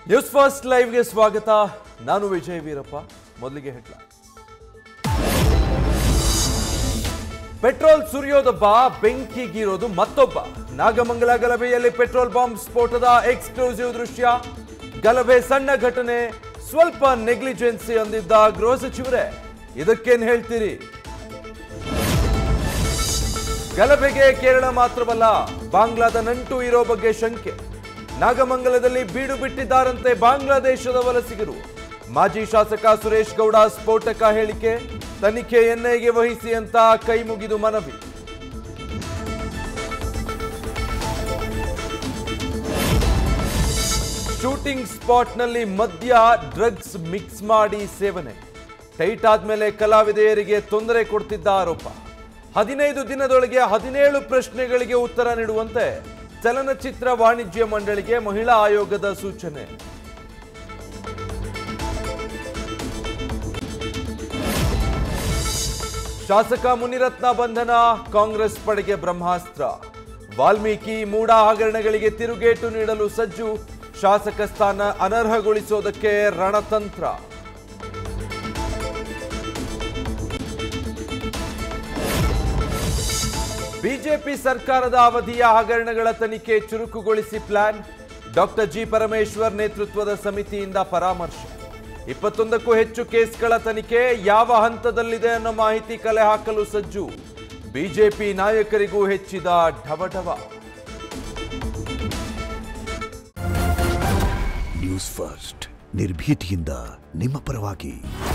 news first ಲೈವ್ಗೆ ಸ್ವಾಗತ ನಾನು ವಿಜಯ್ ವೀರಪ್ಪ ಮೊದಲಿಗೆ ಹೆಡ್ಲೈನ್ ಪೆಟ್ರೋಲ್ ಸುರಿಯೋದೊಬ್ಬ ಬೆಂಕಿಗೀರೋದು ಮತ್ತೊಬ್ಬ ನಾಗಮಂಗಲ ಗಲಭೆಯಲ್ಲಿ ಪೆಟ್ರೋಲ್ ಬಾಂಬ್ ಸ್ಫೋಟದ ಎಕ್ಸ್ಕ್ಲೂಸಿವ್ ದೃಶ್ಯ ಗಲಭೆ ಸಣ್ಣ ಘಟನೆ ಸ್ವಲ್ಪ ನೆಗ್ಲಿಜೆನ್ಸಿ ಅಂದಿದ್ದ ಗೃಹ ಸಚಿವರೇ ಇದಕ್ಕೇನ್ ಹೇಳ್ತೀರಿ ಗಲಭೆಗೆ ಕೇರಳ ಮಾತ್ರವಲ್ಲ ಬಾಂಗ್ಲಾದ ನಂಟು ಇರೋ ಬಗ್ಗೆ ಶಂಕೆ ನಾಗಮಂಗಲದಲ್ಲಿ ಬೀಡು ಬಿಟ್ಟಿದ್ದಾರಂತೆ ಬಾಂಗ್ಲಾದೇಶದ ವಲಸಿಗರು ಮಾಜಿ ಶಾಸಕ ಸುರೇಶ್ ಗೌಡ ಸ್ಫೋಟಕ ಹೇಳಿಕೆ ತನಿಖೆ ಎನ್ಐಗೆ ವಹಿಸಿ ಅಂತ ಕೈ ಮುಗಿದು ಮನವಿ ಶೂಟಿಂಗ್ ಸ್ಪಾಟ್ನಲ್ಲಿ ಮದ್ಯ ಡ್ರಗ್ಸ್ ಮಿಕ್ಸ್ ಮಾಡಿ ಸೇವನೆ ಟೈಟ್ ಆದ್ಮೇಲೆ ಕಲಾವಿದೆಯರಿಗೆ ತೊಂದರೆ ಕೊಡ್ತಿದ್ದ ಆರೋಪ ಹದಿನೈದು ದಿನದೊಳಗೆ ಹದಿನೇಳು ಪ್ರಶ್ನೆಗಳಿಗೆ ಉತ್ತರ ನೀಡುವಂತೆ ಚಲನಚಿತ್ರ ವಾಣಿಜ್ಯ ಮಂಡಳಿಗೆ ಮಹಿಳಾ ಆಯೋಗದ ಸೂಚನೆ ಶಾಸಕ ಮುನಿರತ್ನ ಬಂಧನ ಕಾಂಗ್ರೆಸ್ ಪಡೆಗೆ ಬ್ರಹ್ಮಾಸ್ತ್ರ ವಾಲ್ಮೀಕಿ ಮೂಡಾ ಹಗರಣಗಳಿಗೆ ತಿರುಗೇಟು ನೀಡಲು ಸಜ್ಜು ಶಾಸಕ ಸ್ಥಾನ ಅನರ್ಹಗೊಳಿಸೋದಕ್ಕೆ ರಣತಂತ್ರ ಬಿಜೆಪಿ ಸರ್ಕಾರದ ಅವಧಿಯ ಹಗರಣಗಳ ತನಿಖೆ ಚುರುಕುಗೊಳಿಸಿ ಪ್ಲಾನ್ ಡಾಕ್ಟರ್ ಜಿ ಪರಮೇಶ್ವರ್ ನೇತೃತ್ವದ ಸಮಿತಿಯಿಂದ ಪರಾಮರ್ಶೆ ಇಪ್ಪತ್ತೊಂದಕ್ಕೂ ಹೆಚ್ಚು ಕೇಸ್ಗಳ ತನಿಖೆ ಯಾವ ಹಂತದಲ್ಲಿದೆ ಅನ್ನೋ ಮಾಹಿತಿ ಕಲೆ ಹಾಕಲು ಸಜ್ಜು ಬಿಜೆಪಿ ನಾಯಕರಿಗೂ ಹೆಚ್ಚಿದ ಢವಢವ ನ್ಯೂಸ್ ಫಸ್ಟ್ ನಿರ್ಭೀತಿಯಿಂದ ನಿಮ್ಮ ಪರವಾಗಿ